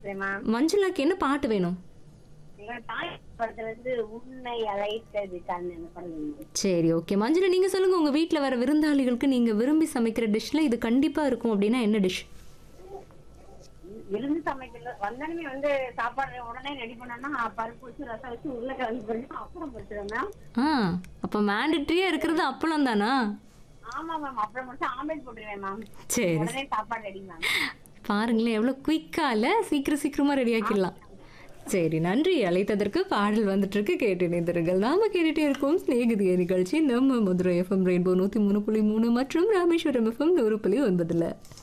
ma'am மஞ்சுளாக்கு என்ன பாட்டு வேணும் எங்க தாய் படத்துல இருந்து உன்னை அழைத்தது கண்ணு படம் சரி ஓகே மஞ்சுளா நீங்க சொல்லுங்க உங்க வீட்ல வர விருந்தாளிகளுக்கு நீங்க விரும்பி சமைக்கிற டிஷ்ல இது கண்டிப்பா இருக்கும் அப்படின்னா என்ன டிஷ் விருந்து சமைக்கல வந்தாலுமே வந்து சாப்பாடு உடனே ரெடி பண்ணோம்னா பருப்பு வச்சு ரசம் வச்சு உருளைக்கிழங்கு பண்ணி அப்புறம் வச்சிருவேன் மேம் ஆ அப்ப மேண்டட்ரியா இருக்கிறது அப்பளம் தானா ஆமா மேம் அப்புறம் மட்டும் ஆம்லேட் போட்டுருவேன் மேம் சரி உடனே சாப்பாடு ரெடி மேம் பாருங்களேன் எவ்வளோ குயிக்கால சீக்கிரம் சீக்கிரமா ரெடி ஆக்கிடலாம் சரி நன்றி அழைத்ததற்கு பாடல் வந்துட்டு இருக்கு கேட்டு இணைந்திருங்கள் நாம கேட்டுட்டே இருக்கோம் ஸ்நேகிதிய நிகழ்ச்சி நம்ம மதுரை எஃப்எம் ரெயின்போ நூத்தி மூணு புள்ளி மூணு மற்றும் ராமேஸ்வரம் எஃப்எம் நூறு புள்ளி ஒன்பதுல